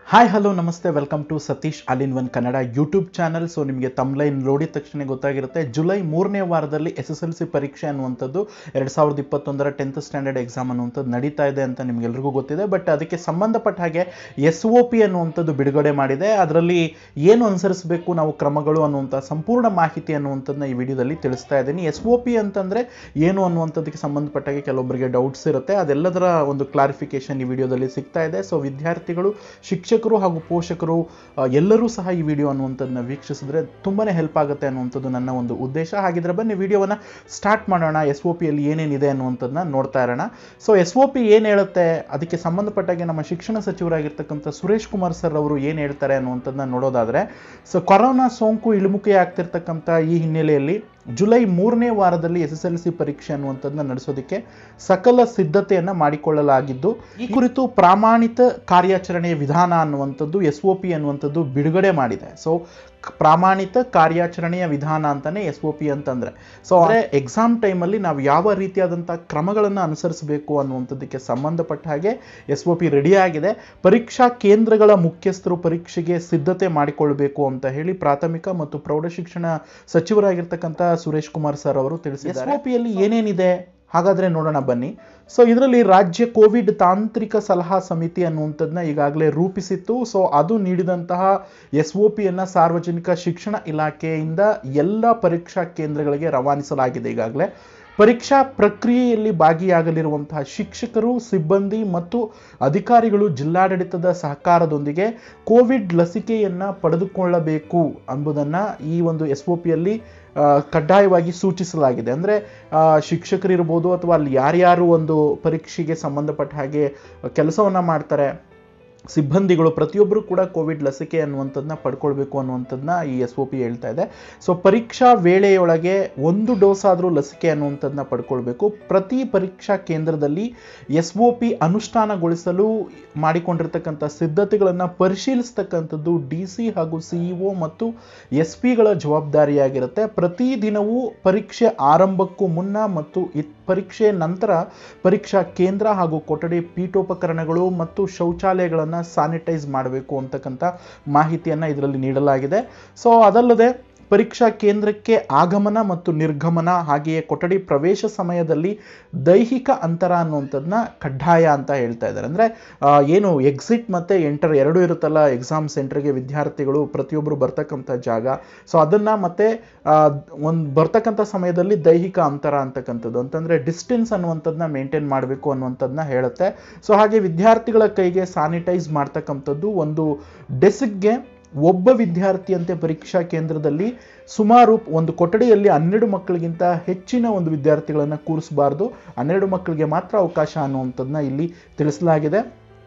hi hello ನಮಸ್ತೆ welcome to Satish all in one Kannada YouTube channel so ನಿಮಗೆ thumbnail ನೋಡಿದ ತಕ್ಷಣ ಗೊತ್ತಾಗಿರುತ್ತೆ ಜುಲೈ ಮೂರನೇ ವಾರದಲ್ಲಿ ಎಸ್ ಎಸ್ ಎಲ್ ಸಿ ಪರೀಕ್ಷೆ ಅನ್ನುವಂಥದ್ದು ಎರಡು ಸಾವಿರದ ಇಪ್ಪತ್ತೊಂದರ ಟೆಂತ್ ಸ್ಟ್ಯಾಂಡರ್ಡ್ ಎಕ್ಸಾಮ್ ಅನ್ನುವಂಥದ್ದು ನಡೀತಾ ಇದೆ ಅಂತ ನಿಮಗೆಲ್ರಿಗೂ ಗೊತ್ತಿದೆ ಬಟ್ ಅದಕ್ಕೆ ಸಂಬಂಧಪಟ್ಟ ಹಾಗೆ ಎಸ್ ಒ ಪಿ ಅನ್ನುವಂಥದ್ದು ಬಿಡುಗಡೆ ಮಾಡಿದೆ ಅದರಲ್ಲಿ ಏನು ಅನುಸರಿಸಬೇಕು ನಾವು ಕ್ರಮಗಳು ಅನ್ನುವಂಥ ಸಂಪೂರ್ಣ ಮಾಹಿತಿ ಅನ್ನುವಂಥದ್ದನ್ನ ಈ ವಿಡಿಯೋದಲ್ಲಿ ತಿಳಿಸ್ತಾ ಇದ್ದೀನಿ ಎಸ್ ಒ ಪಿ ಅಂತಂದರೆ ಏನು ಅನ್ನುವಂಥದ್ದಕ್ಕೆ ಸಂಬಂಧಪಟ್ಟ ಹಾಗೆ ಕೆಲವೊಬ್ಬರಿಗೆ ಡೌಟ್ಸ್ ಇರುತ್ತೆ ಅದೆಲ್ಲದರ ಒಂದು ಕ್ಲಾರಿಫಿಕೇಶನ್ ಈ ವಿಡಿಯೋದಲ್ಲಿ ಸಿಗ್ತಾ ಇದೆ ಸೊ ವಿದ್ಯಾರ್ಥಿಗಳು ಶಿಕ್ಷಕರು ಹಾಗೂ ಪೋಷಕರು ಆ, ಎಲ್ಲರೂ ಸಹ ಈ ವಿಡಿಯೋ ಅನ್ನುವಂಥದ್ದನ್ನ ವೀಕ್ಷಿಸಿದ್ರೆ ತುಂಬಾ ಹೆಲ್ಪ್ ಆಗುತ್ತೆ ಅನ್ನುವಂಥದ್ದು ನನ್ನ ಒಂದು ಉದ್ದೇಶ ಹಾಗಿದ್ರೆ ಬನ್ನಿ ವಿಡಿಯೋವನ್ನು ಸ್ಟಾರ್ಟ್ ಮಾಡೋಣ ಎಸ್ ಒ ಪಿಯಲ್ಲಿ ಏನೇನಿದೆ ಅನ್ನುವಂಥದ್ದನ್ನ ನೋಡ್ತಾ ಇರೋಣ ಸೊ ಎಸ್ ಒ ಪಿ ಏನು ಹೇಳುತ್ತೆ ಅದಕ್ಕೆ ಸಂಬಂಧಪಟ್ಟಾಗೆ ನಮ್ಮ ಶಿಕ್ಷಣ ಸಚಿವರಾಗಿರ್ತಕ್ಕಂಥ ಸುರೇಶ್ ಕುಮಾರ್ ಸರ್ ಅವರು ಏನು ಹೇಳ್ತಾರೆ ಅನ್ನುವಂಥದ್ದನ್ನ ನೋಡೋದಾದ್ರೆ ಸೊ ಕೊರೋನಾ ಸೋಂಕು ಇಳಿಮುಖಿ ಆಗ್ತಿರ್ತಕ್ಕಂಥ ಈ ಹಿನ್ನೆಲೆಯಲ್ಲಿ ಜುಲೈ ಮೂರನೇ ವಾರದಲ್ಲಿ ಎಸ್ ಎಸ್ ಎಲ್ ಸಿ ಪರೀಕ್ಷೆ ಅನ್ನುವಂಥದ್ದನ್ನ ನಡೆಸೋದಕ್ಕೆ ಸಕಲ ಸಿದ್ಧತೆಯನ್ನು ಮಾಡಿಕೊಳ್ಳಲಾಗಿದ್ದು ಈ ಕುರಿತು ಪ್ರಾಮಾಣಿತ ಕಾರ್ಯಾಚರಣೆಯ ವಿಧಾನ ಅನ್ನುವಂಥದ್ದು ಎಸ್ ಒ ಪಿ ಅನ್ನುವಂಥದ್ದು ಬಿಡುಗಡೆ ಮಾಡಿದೆ ಸೊ ಪ್ರಾಮಾಣಿತ ಕಾರ್ಯಾಚರಣೆಯ ವಿಧಾನ ಅಂತಾನೆ ಎಸ್ ಒ ಪಿ ಅಂತಂದ್ರೆ ಸೊ ಅಂದರೆ ಎಕ್ಸಾಮ್ ಟೈಮಲ್ಲಿ ನಾವು ಯಾವ ರೀತಿಯಾದಂಥ ಕ್ರಮಗಳನ್ನು ಅನುಸರಿಸಬೇಕು ಅನ್ನುವಂಥದ್ದಕ್ಕೆ ಸಂಬಂಧಪಟ್ಟ ಹಾಗೆ ಎಸ್ ಒ ಪಿ ರೆಡಿ ಆಗಿದೆ ಪರೀಕ್ಷಾ ಕೇಂದ್ರಗಳ ಮುಖ್ಯಸ್ಥರು ಪರೀಕ್ಷೆಗೆ ಸಿದ್ಧತೆ ಮಾಡಿಕೊಳ್ಬೇಕು ಅಂತ ಹೇಳಿ ಪ್ರಾಥಮಿಕ ಮತ್ತು ಪ್ರೌಢಶಿಕ್ಷಣ ಸಚಿವರಾಗಿರ್ತಕ್ಕಂಥ ಸುರೇಶ್ ಕುಮಾರ್ ಸರ್ ಅವರು ತಿಳಿಸಿದ್ದಾರೆ ಎಸ್ ಒ ಪಿಯಲ್ಲಿ ಏನೇನಿದೆ ಹಾಗಾದ್ರೆ ನೋಡೋಣ ಬನ್ನಿ ಸೊ ಇದರಲ್ಲಿ ರಾಜ್ಯ ಕೋವಿಡ್ ತಾಂತ್ರಿಕ ಸಲಹಾ ಸಮಿತಿ ಅನ್ನುವಂಥದ್ದನ್ನ ಈಗಾಗಲೇ ರೂಪಿಸಿತ್ತು ಸೊ ಅದು ನೀಡಿದಂತಹ ಎಸ್ ಒ ಪಿಯನ್ನು ಸಾರ್ವಜನಿಕ ಶಿಕ್ಷಣ ಇಲಾಖೆಯಿಂದ ಎಲ್ಲ ಪರೀಕ್ಷಾ ಕೇಂದ್ರಗಳಿಗೆ ರವಾನಿಸಲಾಗಿದೆ ಈಗಾಗಲೇ ಪರೀಕ್ಷಾ ಪ್ರಕ್ರಿಯೆಯಲ್ಲಿ ಭಾಗಿಯಾಗಲಿರುವಂತಹ ಶಿಕ್ಷಕರು ಸಿಬ್ಬಂದಿ ಮತ್ತು ಅಧಿಕಾರಿಗಳು ಜಿಲ್ಲಾಡಳಿತದ ಸಹಕಾರದೊಂದಿಗೆ ಕೋವಿಡ್ ಲಸಿಕೆಯನ್ನು ಪಡೆದುಕೊಳ್ಳಬೇಕು ಎಂಬುದನ್ನು ಈ ಒಂದು ಎಸ್ ಒ ಪಿಯಲ್ಲಿ ಕಡ್ಡಾಯವಾಗಿ ಸೂಚಿಸಲಾಗಿದೆ ಅಂದರೆ ಶಿಕ್ಷಕರಿರ್ಬೋದು ಅಥವಾ ಅಲ್ಲಿ ಯಾರ್ಯಾರು ಒಂದು ಪರೀಕ್ಷೆಗೆ ಸಂಬಂಧಪಟ್ಟ ಹಾಗೆ ಕೆಲಸವನ್ನು ಮಾಡ್ತಾರೆ ಸಿಬ್ಬಂದಿಗಳು ಪ್ರತಿಯೊಬ್ಬರು ಕೂಡ ಕೋವಿಡ್ ಲಸಿಕೆ ಅನ್ನುವಂಥದ್ದನ್ನ ಪಡ್ಕೊಳ್ಬೇಕು ಅನ್ನುವಂಥದ್ದನ್ನ ಈ ಎಸ್ ಒ ಪಿ ಹೇಳ್ತಾ ಇದೆ ಸೊ ಪರೀಕ್ಷಾ ವೇಳೆಯೊಳಗೆ ಒಂದು ಡೋಸ್ ಆದರೂ ಲಸಿಕೆ ಅನ್ನುವಂಥದ್ದನ್ನ ಪಡ್ಕೊಳ್ಬೇಕು ಪ್ರತಿ ಪರೀಕ್ಷಾ ಕೇಂದ್ರದಲ್ಲಿ ಎಸ್ ಒ ಪಿ ಅನುಷ್ಠಾನಗೊಳಿಸಲು ಮಾಡಿಕೊಂಡಿರ್ತಕ್ಕಂಥ ಸಿದ್ಧತೆಗಳನ್ನು ಪರಿಶೀಲಿಸ್ತಕ್ಕಂಥದ್ದು ಡಿ ಸಿ ಹಾಗೂ ಸಿಇಒ ಮತ್ತು ಎಸ್ ಪಿಗಳ ಜವಾಬ್ದಾರಿಯಾಗಿರುತ್ತೆ ಪ್ರತಿ ದಿನವೂ ಪರೀಕ್ಷೆ ಆರಂಭಕ್ಕೂ ಮುನ್ನ ಮತ್ತು ಇತ್ ಪರೀಕ್ಷೆ ನಂತರ ಪರೀಕ್ಷಾ ಕೇಂದ್ರ ಹಾಗೂ ಕೊಠಡಿ ಪೀಠೋಪಕರಣಗಳು ಮತ್ತು ಶೌಚಾಲಯಗಳನ್ನು ಸ್ಯಾನಿಟೈಸ್ ಮಾಡಬೇಕು ಅಂತಕ್ಕಂಥ ಮಾಹಿತಿಯನ್ನು ಇದರಲ್ಲಿ ನೀಡಲಾಗಿದೆ ಸೊ ಅದಲ್ಲದೆ ಪರೀಕ್ಷಾ ಕೇಂದ್ರಕ್ಕೆ ಆಗಮನ ಮತ್ತು ನಿರ್ಗಮನ ಹಾಗೆಯೇ ಕೊಠಡಿ ಪ್ರವೇಶ ಸಮಯದಲ್ಲಿ ದೈಹಿಕ ಅಂತರ ಅನ್ನುವಂಥದ್ದನ್ನ ಕಡ್ಡಾಯ ಅಂತ ಹೇಳ್ತಾ ಇದ್ದಾರೆ ಅಂದರೆ ಏನು ಎಕ್ಸಿಟ್ ಮತ್ತು ಎಂಟರ್ ಎರಡೂ ಇರುತ್ತಲ್ಲ ಎಕ್ಸಾಮ್ ಸೆಂಟರ್ಗೆ ವಿದ್ಯಾರ್ಥಿಗಳು ಪ್ರತಿಯೊಬ್ಬರು ಬರ್ತಕ್ಕಂಥ ಜಾಗ ಸೊ ಅದನ್ನು ಮತ್ತೆ ಒಂದು ಬರ್ತಕ್ಕಂಥ ಸಮಯದಲ್ಲಿ ದೈಹಿಕ ಅಂತರ ಅಂತಕ್ಕಂಥದ್ದು ಅಂತಂದರೆ ಡಿಸ್ಟೆನ್ಸ್ ಅನ್ನುವಂಥದ್ದನ್ನ ಮೇಂಟೈನ್ ಮಾಡಬೇಕು ಅನ್ನುವಂಥದ್ದನ್ನ ಹೇಳುತ್ತೆ ಸೊ ಹಾಗೆ ವಿದ್ಯಾರ್ಥಿಗಳ ಕೈಗೆ ಸ್ಯಾನಿಟೈಸ್ ಮಾಡ್ತಕ್ಕಂಥದ್ದು ಒಂದು ಡೆಸ್ಕ್ಗೆ ಒಬ್ಬ ವಿದ್ಯಾರ್ಥಿಯಂತೆ ಪರೀಕ್ಷಾ ಕೇಂದ್ರದಲ್ಲಿ ಸುಮಾರು ಒಂದು ಕೊಠಡಿಯಲ್ಲಿ ಹನ್ನೆರಡು ಮಕ್ಕಳಿಗಿಂತ ಹೆಚ್ಚಿನ ಒಂದು ವಿದ್ಯಾರ್ಥಿಗಳನ್ನು ಕೂರಿಸಬಾರ್ದು ಹನ್ನೆರಡು ಮಕ್ಕಳಿಗೆ ಮಾತ್ರ ಅವಕಾಶ ಅನ್ನುವಂಥದ್ದನ್ನ ಇಲ್ಲಿ ತಿಳಿಸಲಾಗಿದೆ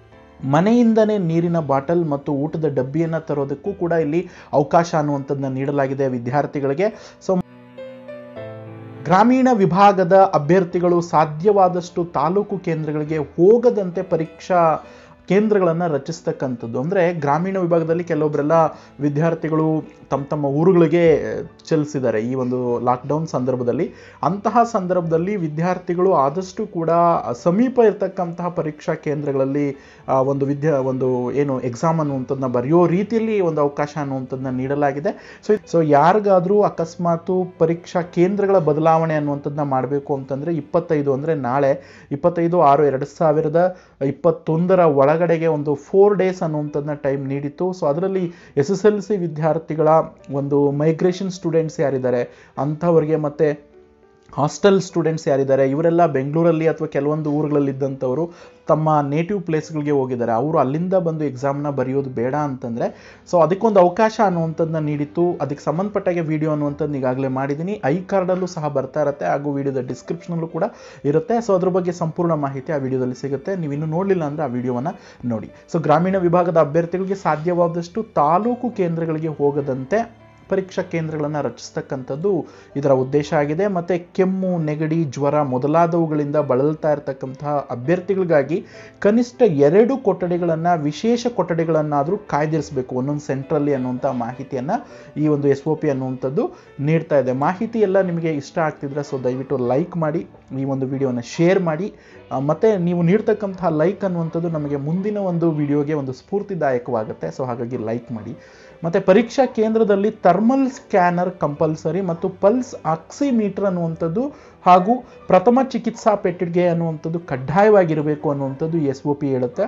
ಮನೆಯಿಂದನೇ ನೀರಿನ ಬಾಟಲ್ ಮತ್ತು ಊಟದ ಡಬ್ಬಿಯನ್ನು ತರೋದಕ್ಕೂ ಕೂಡ ಇಲ್ಲಿ ಅವಕಾಶ ಅನ್ನುವಂಥದ್ದನ್ನ ನೀಡಲಾಗಿದೆ ವಿದ್ಯಾರ್ಥಿಗಳಿಗೆ ಸೊ ಗ್ರಾಮೀಣ ವಿಭಾಗದ ಅಭ್ಯರ್ಥಿಗಳು ಸಾಧ್ಯವಾದಷ್ಟು ತಾಲೂಕು ಕೇಂದ್ರಗಳಿಗೆ ಹೋಗದಂತೆ ಪರೀಕ್ಷಾ ಕೇಂದ್ರಗಳನ್ನು ರಚಿಸ್ತಕ್ಕಂಥದ್ದು ಅಂದರೆ ಗ್ರಾಮೀಣ ವಿಭಾಗದಲ್ಲಿ ಕೆಲವೊಬ್ಬರೆಲ್ಲ ವಿದ್ಯಾರ್ಥಿಗಳು ತಮ್ಮ ತಮ್ಮ ಊರುಗಳಿಗೆ ಚಲಿಸಿದ್ದಾರೆ ಈ ಒಂದು ಲಾಕ್ಡೌನ್ ಸಂದರ್ಭದಲ್ಲಿ ಅಂತಹ ಸಂದರ್ಭದಲ್ಲಿ ವಿದ್ಯಾರ್ಥಿಗಳು ಆದಷ್ಟು ಕೂಡ ಸಮೀಪ ಇರತಕ್ಕಂತಹ ಪರೀಕ್ಷಾ ಕೇಂದ್ರಗಳಲ್ಲಿ ಆ, ಒಂದು ವಿದ್ಯಾ ಒಂದು ಏನು ಎಕ್ಸಾಮ್ ಅನ್ನುವಂಥದ್ದನ್ನ ಬರೆಯೋ ರೀತಿಯಲ್ಲಿ ಒಂದು ಅವಕಾಶ ಅನ್ನುವಂಥದ್ದನ್ನ ನೀಡಲಾಗಿದೆ ಸೊ ಸೊ ಯಾರಿಗಾದರೂ ಅಕಸ್ಮಾತು ಪರೀಕ್ಷಾ ಕೇಂದ್ರಗಳ ಬದಲಾವಣೆ ಅನ್ನುವಂಥದ್ದನ್ನ ಮಾಡಬೇಕು ಅಂತಂದರೆ ಇಪ್ಪತ್ತೈದು ಅಂದರೆ ನಾಳೆ ಇಪ್ಪತ್ತೈದು ಆರು ಎರಡು ಸಾವಿರದ ಇಪ್ಪತ್ತೊಂದರ ಒಳಗಡೆಗೆ ಒಂದು ಫೋರ್ ಡೇಸ್ ಅನ್ನುವಂಥದ್ದನ್ನ ಟೈಮ್ ನೀಡಿತ್ತು ಸೊ ಅದರಲ್ಲಿ ಎಸ್ ಎಸ್ ಎಲ್ ಸಿ ವಿದ್ಯಾರ್ಥಿಗಳ ಒಂದು ಮೈಗ್ರೇಷನ್ ಸ್ಟೂಡೆಂಟ್ಸ್ ಯಾರಿದ್ದಾರೆ ಅಂಥವ್ರಿಗೆ ಮತ್ತು ಹಾಸ್ಟೆಲ್ ಸ್ಟೂಡೆಂಟ್ಸ್ ಯಾರಿದ್ದಾರೆ ಇವರೆಲ್ಲ ಬೆಂಗಳೂರಲ್ಲಿ ಅಥವಾ ಕೆಲವೊಂದು ಊರುಗಳಲ್ಲಿ ಇದ್ದಂಥವರು ತಮ್ಮ ನೇಟಿವ್ ಪ್ಲೇಸ್ಗಳಿಗೆ ಹೋಗಿದ್ದಾರೆ ಅವರು ಅಲ್ಲಿಂದ ಬಂದು ಎಕ್ಸಾಮ್ನ ಬರೆಯೋದು ಬೇಡ ಅಂತಂದರೆ ಸೊ ಅದಕ್ಕೊಂದು ಅವಕಾಶ ಅನ್ನುವಂಥದ್ದನ್ನ ನೀಡಿತ್ತು ಅದಕ್ಕೆ ಸಂಬಂಧಪಟ್ಟಾಗೆ ವಿಡಿಯೋ ಅನ್ನುವಂಥದ್ದು ಈಗಾಗಲೇ ಮಾಡಿದ್ದೀನಿ ಐ ಕಾರ್ಡಲ್ಲೂ ಸಹ ಬರ್ತಾ ಇರುತ್ತೆ ಹಾಗೂ ವಿಡಿಯೋದ ಡಿಸ್ಕ್ರಿಪ್ಷನಲ್ಲೂ ಕೂಡ ಇರುತ್ತೆ ಸೊ ಅದ್ರ ಬಗ್ಗೆ ಸಂಪೂರ್ಣ ಮಾಹಿತಿ ಆ ವಿಡಿಯೋದಲ್ಲಿ ಸಿಗುತ್ತೆ ನೀವು ಇನ್ನೂ ನೋಡಲಿಲ್ಲ ಅಂದರೆ ಆ ವಿಡಿಯೋವನ್ನು ನೋಡಿ ಸೊ ಗ್ರಾಮೀಣ ವಿಭಾಗದ ಅಭ್ಯರ್ಥಿಗಳಿಗೆ ಸಾಧ್ಯವಾದಷ್ಟು ತಾಲೂಕು ಕೇಂದ್ರಗಳಿಗೆ ಹೋಗದಂತೆ ಪರೀಕ್ಷಾ ಕೇಂದ್ರಗಳನ್ನು ರಚಿಸ್ತಕ್ಕಂಥದ್ದು ಇದರ ಉದ್ದೇಶ ಆಗಿದೆ ಮತ್ತು ಕೆಮ್ಮು ನೆಗಡಿ ಜ್ವರ ಮೊದಲಾದವುಗಳಿಂದ ಬಳಲ್ತಾ ಇರತಕ್ಕಂತಹ ಅಭ್ಯರ್ಥಿಗಳಿಗಾಗಿ ಕನಿಷ್ಠ ಎರಡು ಕೊಠಡಿಗಳನ್ನು ವಿಶೇಷ ಕೊಠಡಿಗಳನ್ನಾದರೂ ಕಾಯ್ದಿರಿಸಬೇಕು ಒಂದೊಂದು ಸೆಂಟ್ರಲ್ಲಿ ಅನ್ನುವಂಥ ಮಾಹಿತಿಯನ್ನು ಈ ಒಂದು ಎಸ್ ಒ ಪಿ ಅನ್ನುವಂಥದ್ದು ನೀಡ್ತಾ ಇದೆ ಮಾಹಿತಿ ಎಲ್ಲ ನಿಮಗೆ ಇಷ್ಟ ಆಗ್ತಿದ್ರೆ ಸೊ ದಯವಿಟ್ಟು ಲೈಕ್ ಮಾಡಿ ಈ ಒಂದು ವಿಡಿಯೋನ ಶೇರ್ ಮಾಡಿ ಆ, ಮತ್ತೆ ನೀವು ನೀಡ್ತಕ್ಕಂತಹ ಲೈಕ್ ಅನ್ನುವಂಥದ್ದು ನಮಗೆ ಮುಂದಿನ ಒಂದು ವಿಡಿಯೋಗೆ ಒಂದು ಸ್ಫೂರ್ತಿದಾಯಕವಾಗುತ್ತೆ ಸೊ ಹಾಗಾಗಿ ಲೈಕ್ ಮಾಡಿ ಮತ್ತು ಪರೀಕ್ಷಾ ಕೇಂದ್ರದಲ್ಲಿ ಥರ್ಮಲ್ ಸ್ಕ್ಯಾನರ್ ಕಂಪಲ್ಸರಿ ಮತ್ತು ಪಲ್ಸ್ ಆಕ್ಸಿಮೀಟರ್ ಅನ್ನುವಂಥದ್ದು ಹಾಗೂ ಪ್ರಥಮ ಚಿಕಿತ್ಸಾ ಪೆಟ್ಟಿಗೆ ಅನ್ನುವಂಥದ್ದು ಕಡ್ಡಾಯವಾಗಿರಬೇಕು ಅನ್ನುವಂಥದ್ದು ಎಸ್ ಒ ಪಿ ಹೇಳುತ್ತೆ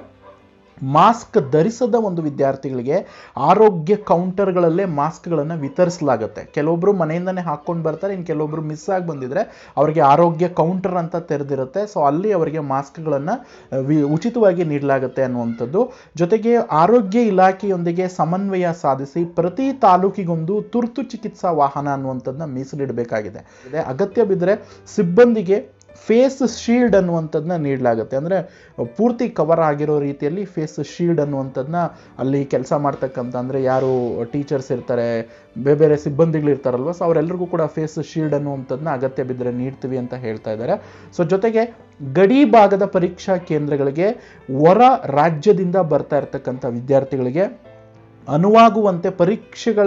ಮಾಸ್ಕ್ ಧರಿಸದ ಒಂದು ವಿದ್ಯಾರ್ಥಿಗಳಿಗೆ ಆರೋಗ್ಯ ಕೌಂಟರ್ಗಳಲ್ಲೇ ಮಾಸ್ಕ್ಗಳನ್ನು ವಿತರಿಸಲಾಗುತ್ತೆ ಕೆಲವೊಬ್ರು ಮನೆಯಿಂದನೇ ಹಾಕ್ಕೊಂಡು ಬರ್ತಾರೆ ಇನ್ನು ಕೆಲವೊಬ್ರು ಮಿಸ್ ಆಗಿ ಬಂದಿದ್ರೆ ಅವರಿಗೆ ಆರೋಗ್ಯ ಕೌಂಟರ್ ಅಂತ ತೆರೆದಿರುತ್ತೆ ಸೊ ಅಲ್ಲಿ ಅವರಿಗೆ ಮಾಸ್ಕ್ಗಳನ್ನು ಉಚಿತವಾಗಿ ನೀಡಲಾಗುತ್ತೆ ಅನ್ನುವಂಥದ್ದು ಜೊತೆಗೆ ಆರೋಗ್ಯ ಇಲಾಖೆಯೊಂದಿಗೆ ಸಮನ್ವಯ ಸಾಧಿಸಿ ಪ್ರತಿ ತಾಲೂಕಿಗೊಂದು ತುರ್ತು ಚಿಕಿತ್ಸಾ ವಾಹನ ಅನ್ನುವಂಥದ್ದನ್ನ ಮೀಸಲಿಡಬೇಕಾಗಿದೆ ಇದೆ ಅಗತ್ಯ ಬಿದ್ದರೆ ಸಿಬ್ಬಂದಿಗೆ ಫೇಸ್ ಶೀಲ್ಡ್ ಅನ್ನುವಂಥದ್ದನ್ನ ನೀಡಲಾಗುತ್ತೆ ಅಂದರೆ ಪೂರ್ತಿ ಕವರ್ ಆಗಿರೋ ರೀತಿಯಲ್ಲಿ ಫೇಸ್ ಶೀಲ್ಡ್ ಅನ್ನುವಂಥದ್ದನ್ನ ಅಲ್ಲಿ ಕೆಲಸ ಮಾಡ್ತಕ್ಕಂಥ ಅಂದರೆ ಯಾರು ಟೀಚರ್ಸ್ ಇರ್ತಾರೆ ಬೇರೆ ಬೇರೆ ಸಿಬ್ಬಂದಿಗಳು ಇರ್ತಾರಲ್ವ ಸೊ ಅವರೆಲ್ಲರಿಗೂ ಕೂಡ ಫೇಸ್ ಶೀಲ್ಡ್ ಅನ್ನುವಂಥದ್ದನ್ನ ಅಗತ್ಯ ಬಿದ್ದರೆ ನೀಡ್ತೀವಿ ಅಂತ ಹೇಳ್ತಾ ಇದ್ದಾರೆ ಸೊ ಜೊತೆಗೆ ಗಡಿ ಭಾಗದ ಪರೀಕ್ಷಾ ಕೇಂದ್ರಗಳಿಗೆ ಹೊರ ರಾಜ್ಯದಿಂದ ಬರ್ತಾ ಇರ್ತಕ್ಕಂಥ ವಿದ್ಯಾರ್ಥಿಗಳಿಗೆ ಅನುವಾಗುವಂತೆ ಪರೀಕ್ಷೆಗಳ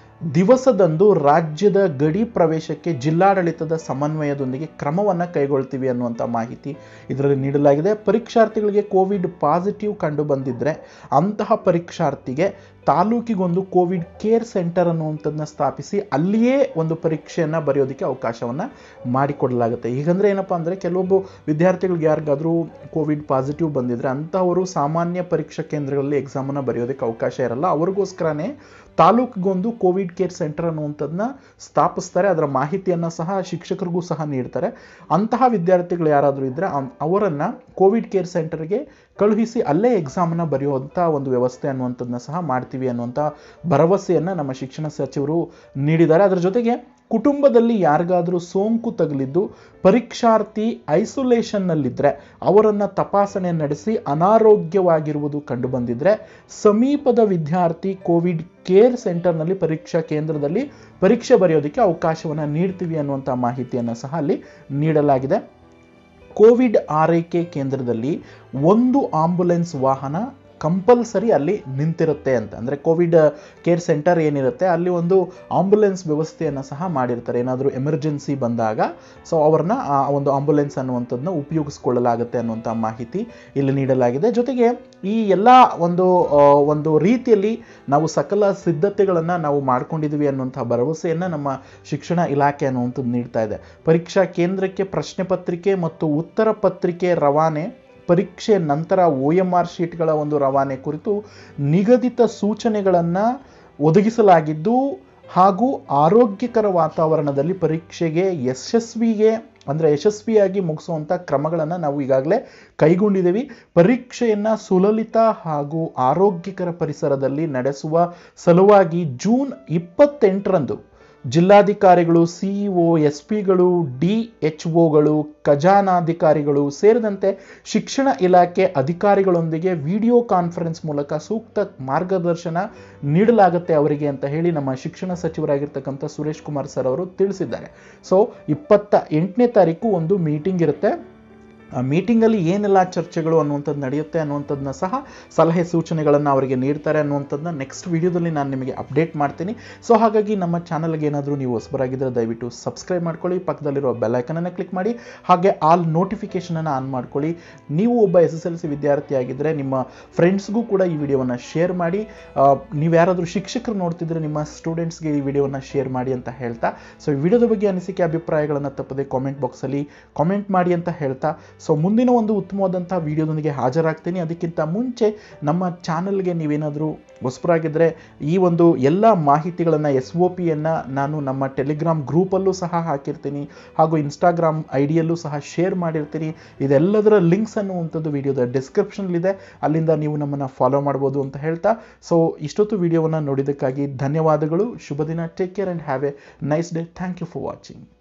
ದಿವಸದಂದು ರಾಜ್ಯದ ಗಡಿ ಪ್ರವೇಶಕ್ಕೆ ಜಿಲ್ಲಾಡಳಿತದ ಸಮನ್ವಯದೊಂದಿಗೆ ಕ್ರಮವನ್ನು ಕೈಗೊಳ್ತೀವಿ ಅನ್ನುವಂಥ ಮಾಹಿತಿ ಇದರಲ್ಲಿ ನೀಡಲಾಗಿದೆ ಪರೀಕ್ಷಾರ್ಥಿಗಳಿಗೆ ಕೋವಿಡ್ ಪಾಸಿಟಿವ್ ಕಂಡು ಬಂದಿದ್ದರೆ ಅಂತಹ ಪರೀಕ್ಷಾರ್ಥಿಗೆ ತಾಲೂಕಿಗೊಂದು ಕೋವಿಡ್ ಕೇರ್ ಸೆಂಟರ್ ಅನ್ನುವಂಥದ್ದನ್ನ ಸ್ಥಾಪಿಸಿ ಅಲ್ಲಿಯೇ ಒಂದು ಪರೀಕ್ಷೆಯನ್ನು ಬರೆಯೋದಕ್ಕೆ ಅವಕಾಶವನ್ನು ಮಾಡಿಕೊಡಲಾಗುತ್ತೆ ಹೀಗಂದ್ರೆ ಏನಪ್ಪ ಅಂದರೆ ಕೆಲವೊಬ್ಬ ವಿದ್ಯಾರ್ಥಿಗಳಿಗೆ ಯಾರಿಗಾದರೂ ಕೋವಿಡ್ ಪಾಸಿಟಿವ್ ಬಂದಿದ್ರೆ ಅಂತಹವರು ಸಾಮಾನ್ಯ ಪರೀಕ್ಷಾ ಕೇಂದ್ರಗಳಲ್ಲಿ ಎಕ್ಸಾಮನ್ನು ಬರೆಯೋದಕ್ಕೆ ಅವಕಾಶ ಇರಲ್ಲ ಅವ್ರಿಗೋಸ್ಕರನೇ ತಾಲೂಕಿಗೊಂದು ಕೋವಿಡ್ ಕೇರ್ ಸೆಂಟರ್ ಅನ್ನುವಂಥದ್ದನ್ನ ಸ್ಥಾಪಿಸ್ತಾರೆ ಅದರ ಮಾಹಿತಿಯನ್ನು ಸಹ ಶಿಕ್ಷಕರಿಗೂ ಸಹ ನೀಡ್ತಾರೆ ಅಂತಹ ವಿದ್ಯಾರ್ಥಿಗಳು ಯಾರಾದರೂ ಇದ್ದರೆ ಅವರನ್ನು ಕೋವಿಡ್ ಕೇರ್ ಸೆಂಟರ್ಗೆ ಕಳುಹಿಸಿ ಅಲ್ಲೇ ಎಕ್ಸಾಮನ್ನು ಬರೆಯುವಂಥ ಒಂದು ವ್ಯವಸ್ಥೆ ಅನ್ನುವಂಥದ್ದನ್ನ ಸಹ ಮಾಡ್ತೀವಿ ಅನ್ನುವಂಥ ಭರವಸೆಯನ್ನು ನಮ್ಮ ಶಿಕ್ಷಣ ಸಚಿವರು ನೀಡಿದ್ದಾರೆ ಅದರ ಜೊತೆಗೆ ಕುಟುಂಬದಲ್ಲಿ ಯಾರಿಗಾದರೂ ಸೋಂಕು ತಗುಲಿದ್ದು ಪರೀಕ್ಷಾರ್ಥಿ ಐಸೋಲೇಷನ್ನಲ್ಲಿದ್ದರೆ ಅವರನ್ನು ತಪಾಸಣೆ ನಡೆಸಿ ಅನಾರೋಗ್ಯವಾಗಿರುವುದು ಕಂಡುಬಂದಿದ್ರೆ ಸಮೀಪದ ವಿದ್ಯಾರ್ಥಿ ಕೋವಿಡ್ ಕೇರ್ ಸೆಂಟರ್ನಲ್ಲಿ ಪರೀಕ್ಷಾ ಕೇಂದ್ರದಲ್ಲಿ ಪರೀಕ್ಷೆ ಬರೆಯೋದಕ್ಕೆ ಅವಕಾಶವನ್ನು ನೀಡ್ತೀವಿ ಅನ್ನುವಂಥ ಮಾಹಿತಿಯನ್ನು ಸಹ ಅಲ್ಲಿ ನೀಡಲಾಗಿದೆ ಕೋವಿಡ್ ಆರೈಕೆ ಕೇಂದ್ರದಲ್ಲಿ ಒಂದು ಆಂಬುಲೆನ್ಸ್ ವಾಹನ ಕಂಪಲ್ಸರಿ ಅಲ್ಲಿ ನಿಂತಿರುತ್ತೆ ಅಂತ ಅಂದರೆ ಕೋವಿಡ್ ಕೇರ್ ಸೆಂಟರ್ ಏನಿರುತ್ತೆ ಅಲ್ಲಿ ಒಂದು ಆಂಬುಲೆನ್ಸ್ ವ್ಯವಸ್ಥೆಯನ್ನು ಸಹ ಮಾಡಿರ್ತಾರೆ ಏನಾದರೂ ಎಮರ್ಜೆನ್ಸಿ ಬಂದಾಗ ಸೊ ಅವ್ರನ್ನ ಆ ಒಂದು ಆಂಬುಲೆನ್ಸ್ ಅನ್ನುವಂಥದ್ದನ್ನ ಉಪಯೋಗಿಸ್ಕೊಳ್ಳಲಾಗುತ್ತೆ ಅನ್ನುವಂಥ ಮಾಹಿತಿ ಇಲ್ಲಿ ನೀಡಲಾಗಿದೆ ಜೊತೆಗೆ ಈ ಎಲ್ಲ ಒಂದು ಆ, ಒಂದು ರೀತಿಯಲ್ಲಿ ನಾವು ಸಕಲ ಸಿದ್ಧತೆಗಳನ್ನು ನಾವು ಮಾಡ್ಕೊಂಡಿದ್ದೀವಿ ಅನ್ನುವಂಥ ಭರವಸೆಯನ್ನು ನಮ್ಮ ಶಿಕ್ಷಣ ಇಲಾಖೆ ಅನ್ನುವಂಥದ್ದು ನೀಡ್ತಾ ಇದೆ ಪರೀಕ್ಷಾ ಕೇಂದ್ರಕ್ಕೆ ಪ್ರಶ್ನೆ ಪತ್ರಿಕೆ ಮತ್ತು ಉತ್ತರ ಪತ್ರಿಕೆ ರವಾನೆ ಪರೀಕ್ಷೆ ನಂತರ ಒ ಎಮ್ ಆರ್ ಶೀಟ್ಗಳ ಒಂದು ರವಾನೆ ಕುರಿತು ನಿಗದಿತ ಸೂಚನೆಗಳನ್ನು ಒದಗಿಸಲಾಗಿದ್ದು ಹಾಗೂ ಆರೋಗ್ಯಕರ ವಾತಾವರಣದಲ್ಲಿ ಪರೀಕ್ಷೆಗೆ ಯಶಸ್ವಿಗೆ ಅಂದರೆ ಯಶಸ್ವಿಯಾಗಿ ಮುಗಿಸುವಂಥ ಕ್ರಮಗಳನ್ನು ನಾವು ಈಗಾಗಲೇ ಕೈಗೊಂಡಿದ್ದೀವಿ ಪರೀಕ್ಷೆಯನ್ನು ಸುಲಲಿತ ಹಾಗೂ ಆರೋಗ್ಯಕರ ಪರಿಸರದಲ್ಲಿ ನಡೆಸುವ ಸಲುವಾಗಿ ಜೂನ್ ಇಪ್ಪತ್ತೆಂಟರಂದು ಜಿಲ್ಲಾಧಿಕಾರಿಗಳು ಸಿಇಒ ಎಸ್ ಪಿಗಳು ಡಿ ಎಚ್ ಒಗಳು ಖಜಾನಾಧಿಕಾರಿಗಳು ಸೇರಿದಂತೆ ಶಿಕ್ಷಣ ಇಲಾಖೆ ಅಧಿಕಾರಿಗಳೊಂದಿಗೆ ವಿಡಿಯೋ ಕಾನ್ಫರೆನ್ಸ್ ಮೂಲಕ ಸೂಕ್ತ ಮಾರ್ಗದರ್ಶನ ನೀಡಲಾಗುತ್ತೆ ಅವರಿಗೆ ಅಂತ ಹೇಳಿ ನಮ್ಮ ಶಿಕ್ಷಣ ಸಚಿವರಾಗಿರ್ತಕ್ಕಂಥ ಸುರೇಶ್ ಕುಮಾರ್ ಸರ್ ಅವರು ತಿಳಿಸಿದ್ದಾರೆ ಸೊ ಇಪ್ಪತ್ತ ಎಂಟನೇ ತಾರೀಕು ಒಂದು ಮೀಟಿಂಗ್ ಇರುತ್ತೆ ಆ ಮೀಟಿಂಗಲ್ಲಿ ಏನೆಲ್ಲ ಚರ್ಚೆಗಳು ಅನ್ನುವಂಥದ್ದು ನಡೆಯುತ್ತೆ ಅನ್ನುವಂಥದ್ದನ್ನ ಸಹ ಸಲಹೆ ಸೂಚನೆಗಳನ್ನು ಅವರಿಗೆ ನೀಡ್ತಾರೆ ಅನ್ನುವಂಥದ್ದನ್ನ ನೆಕ್ಸ್ಟ್ ವಿಡಿಯೋದಲ್ಲಿ ನಾನು ನಿಮಗೆ ಅಪ್ಡೇಟ್ ಮಾಡ್ತೀನಿ ಸೊ ಹಾಗಾಗಿ ನಮ್ಮ ಚಾನಲ್ಗೆ ಏನಾದರೂ ನೀವು ಹೊಸಬರಾಗಿದ್ದರೆ ದಯವಿಟ್ಟು ಸಬ್ಸ್ಕ್ರೈಬ್ ಮಾಡ್ಕೊಳ್ಳಿ ಪಕ್ಕದಲ್ಲಿರೋ ಬೆಲ್ಲೈಕನನ್ನು ಕ್ಲಿಕ್ ಮಾಡಿ ಹಾಗೆ ಆಲ್ ನೋಟಿಫಿಕೇಷನನ್ನು ಆನ್ ಮಾಡ್ಕೊಳ್ಳಿ ನೀವು ಒಬ್ಬ ಎಸ್ ಎಸ್ ಎಲ್ ಸಿ ವಿದ್ಯಾರ್ಥಿಯಾಗಿದ್ದರೆ ನಿಮ್ಮ ಫ್ರೆಂಡ್ಸ್ಗೂ ಕೂಡ ಈ ವಿಡಿಯೋವನ್ನು ಶೇರ್ ಮಾಡಿ ಆ, ನೀವು ಯಾರಾದರೂ ಶಿಕ್ಷಕರು ನೋಡ್ತಿದ್ರೆ ನಿಮ್ಮ ಸ್ಟೂಡೆಂಟ್ಸ್ಗೆ ಈ ವಿಡಿಯೋವನ್ನು ಶೇರ್ ಮಾಡಿ ಅಂತ ಹೇಳ್ತಾ ಸೊ ಈ ವಿಡಿಯೋದ ಬಗ್ಗೆ ಅನಿಸಿಕೆ ಅಭಿಪ್ರಾಯಗಳನ್ನು ತಪ್ಪದೆ ಕಾಮೆಂಟ್ ಬಾಕ್ಸಲ್ಲಿ ಕಾಮೆಂಟ್ ಮಾಡಿ ಅಂತ ಹೇಳ್ತಾ ಸೊ ಮುಂದಿನ ಒಂದು ಉತ್ತಮವಾದಂಥ ವಿಡಿಯೋದೊಂದಿಗೆ ಹಾಜರಾಗ್ತೀನಿ ಅದಕ್ಕಿಂತ ಮುಂಚೆ ನಮ್ಮ ಚಾನಲ್ಗೆ ನೀವೇನಾದರೂ ಹೊಸಬರಾಗಿದ್ದರೆ ಈ ಒಂದು ಎಲ್ಲ ಮಾಹಿತಿಗಳನ್ನು ಎಸ್ ಒ ಪಿಯನ್ನು ನಾನು ನಮ್ಮ ಟೆಲಿಗ್ರಾಮ್ ಗ್ರೂಪಲ್ಲೂ ಸಹ ಹಾಕಿರ್ತೀನಿ ಹಾಗೂ ಇನ್ಸ್ಟಾಗ್ರಾಮ್ ಐ ಡಿಯಲ್ಲೂ ಸಹ ಶೇರ್ ಮಾಡಿರ್ತೀನಿ ಇದೆಲ್ಲದರ ಲಿಂಕ್ಸ್ ಅನ್ನುವಂಥದ್ದು ವಿಡಿಯೋದ ಡಿಸ್ಕ್ರಿಪ್ಷನ್ಲಿದೆ ಅಲ್ಲಿಂದ ನೀವು ನಮ್ಮನ್ನು ಫಾಲೋ ಮಾಡ್ಬೋದು ಅಂತ ಹೇಳ್ತಾ ಸೊ ಇಷ್ಟೊತ್ತು ವಿಡಿಯೋವನ್ನು ನೋಡಿದ್ದಕ್ಕಾಗಿ ಧನ್ಯವಾದಗಳು ಶುಭ ದಿನ take care and have a nice day thank you for watching